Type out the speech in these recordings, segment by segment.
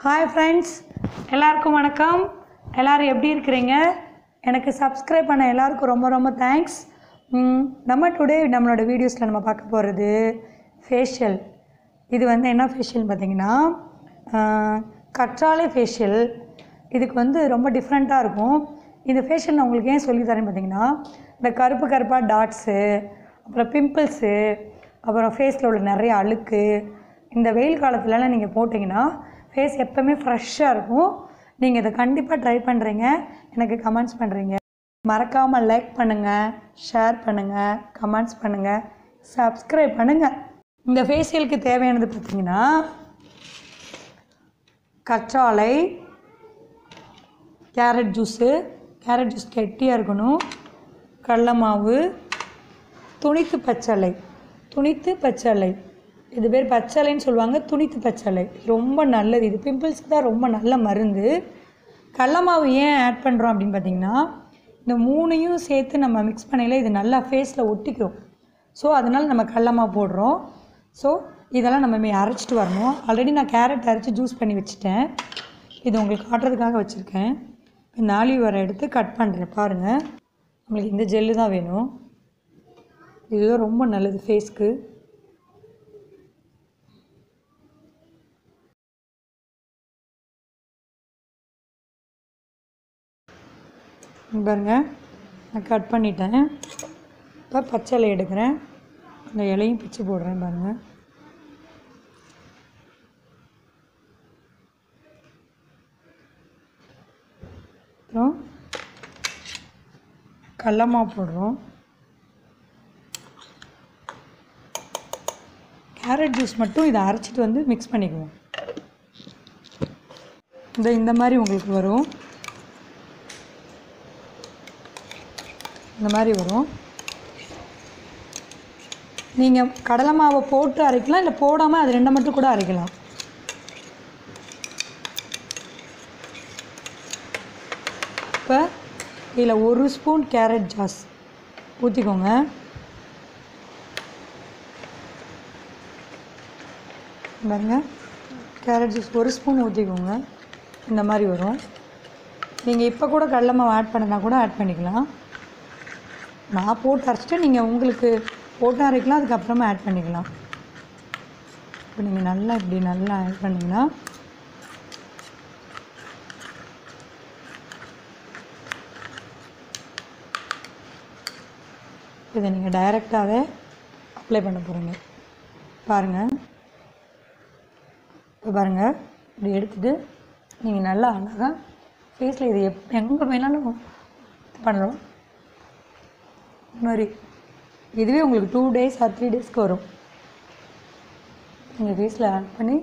hi friends எல்லாருக்கும் வணக்கம் எல்லோரும் எப்படி இருக்கிறீங்க எனக்கு சப்ஸ்கிரைப் பண்ண எல்லாருக்கும் ரொம்ப ரொம்ப தேங்க்ஸ் நம்ம டுடே நம்மளோட வீடியோஸில் நம்ம பார்க்க போகிறது ஃபேஷியல் இது வந்து என்ன ஃபேஷியல்னு பார்த்தீங்கன்னா ஆஹ், கற்றாழை ஃபேஷியல் இதுக்கு வந்து ரொம்ப டிஃப்ரெண்ட்டாக இருக்கும் இந்த ஃபேஷியல் நான் உங்களுக்கு ஏன் சொல்லி தரேன்னு பார்த்தீங்கன்னா இந்த கருப்பு கருப்பாக டாட்ஸு அப்புறம் பிம்பிள்ஸு அப்புறம் ஃபேஸில் உள்ள நிறைய அழுக்கு இந்த வெயில் காலத்துலலாம் நீங்கள் போட்டிங்கன்னா ஃபேஸ் எப்போவுமே ஃப்ரெஷ்ஷாக இருக்கும் நீங்கள் இதை கண்டிப்பாக ட்ரை பண்ணுறீங்க எனக்கு கமெண்ட்ஸ் பண்ணுறீங்க மறக்காமல் லைக் பண்ணுங்கள் ஷேர் பண்ணுங்கள் கமெண்ட்ஸ் பண்ணுங்கள் சப்ஸ்கிரைப் பண்ணுங்கள் இந்த ஃபேஷியலுக்கு தேவையானது பார்த்தீங்கன்னா கற்றாழை கேரட் ஜூஸு கேரட் ஜூஸ் கெட்டியாக இருக்கணும் கடல மாவு துணித்து பச்சளை துணித்து பச்சளை இது பேர் பச்சளைன்னு சொல்லுவாங்க துணித்து பச்சளை ரொம்ப நல்லது இது பிம்பிள்ஸ்க்கு தான் ரொம்ப நல்ல மருந்து கடல மாவு ஏன் ஆட் பண்ணுறோம் அப்படின்னு பார்த்தீங்கன்னா இந்த மூணையும் சேர்த்து நம்ம மிக்ஸ் பண்ணையில் இது நல்லா ஃபேஸில் ஒட்டிக்கும் ஸோ அதனால் நம்ம கடல மாவு போடுறோம் ஸோ இதெல்லாம் நம்ம மே அரைச்சிட்டு வரணும் ஆல்ரெடி நான் கேரட் அரைச்சி ஜூஸ் பண்ணி வச்சுட்டேன் இது உங்களுக்கு காட்டுறதுக்காக வச்சுருக்கேன் இந்த ஆலிவ் வர எடுத்து கட் பண்ணுறேன் பாருங்கள் உங்களுக்கு இந்த ஜெல்லு தான் வேணும் இதுதான் ரொம்ப நல்லது ஃபேஸ்க்கு இங்க பாருங்க நான் கட் பண்ணிட்டேன் இப்போ பச்சை இலை எடுக்கிறேன் அந்த இலையும் பிச்சு போடுறேன் பாருங்க அப்புறம் கடலமா போடுறோம் கேரட் ஜூஸ் மட்டும் இதை அரைச்சிட்டு வந்து மிக்ஸ் பண்ணிக்குவோம் இந்த இந்த மாதிரி உங்களுக்கு வரும் இந்த மாதிரி வரும் நீங்கள் கடலை மாவை போட்டு அரைக்கலாம் இல்லை போடாமல் அது ரெண்டை மட்டும் கூட அரைக்கலாம் இப்போ இதில் ஒரு ஸ்பூன் கேரட் ஜாஸ் ஊற்றிக்கோங்க பாருங்க கேரட் ஜூஸ் ஒரு ஸ்பூன் ஊற்றிக்கோங்க இந்த மாதிரி வரும் நீங்கள் இப்போ கூட கடலை மாவு ஆட் பண்ணனா கூட ஆட் பண்ணிக்கலாம் நான் போட்டு அரைச்சிட்டு நீங்கள் உங்களுக்கு போட்டு அரைக்கலாம் அதுக்கப்புறமா ஆட் பண்ணிக்கலாம் இப்போ நீங்கள் நல்லா இப்படி நல்லா ஆட் பண்ணிங்கன்னா இதை நீங்கள் டைரெக்டாகவே அப்ளை பண்ண போகிறீங்க பாருங்கள் இப்போ பாருங்கள் இப்படி எடுத்துட்டு நீங்கள் நல்லா அழகாக ஃபேஸில் இது எப் எங்கே வேணாலும் இது பண்ணலாம் இந்த மாதிரி இதுவே உங்களுக்கு டூ டேஸ் ஆர் த்ரீ டேஸ்க்கு வரும் நீங்கள் ஃபேஸில் ஆட் பண்ணி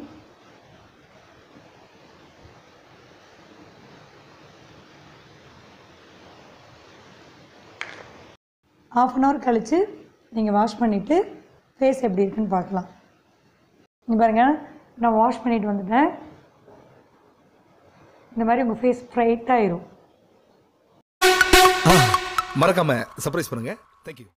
ஆஃப் அன் ஹவர் கழித்து நீங்கள் வாஷ் பண்ணிவிட்டு ஃபேஸ் எப்படி இருக்குன்னு பார்க்கலாம் இங்க பாருங்கள் நான் வாஷ் பண்ணிட்டு வந்துட்டேன் இந்த மாதிரி உங்கள் ஃபேஸ் ப்ரைட் ஆயிரும் மறக்காம சர்ப்ரைஸ் பண்ணுங்க தேங்க்யூ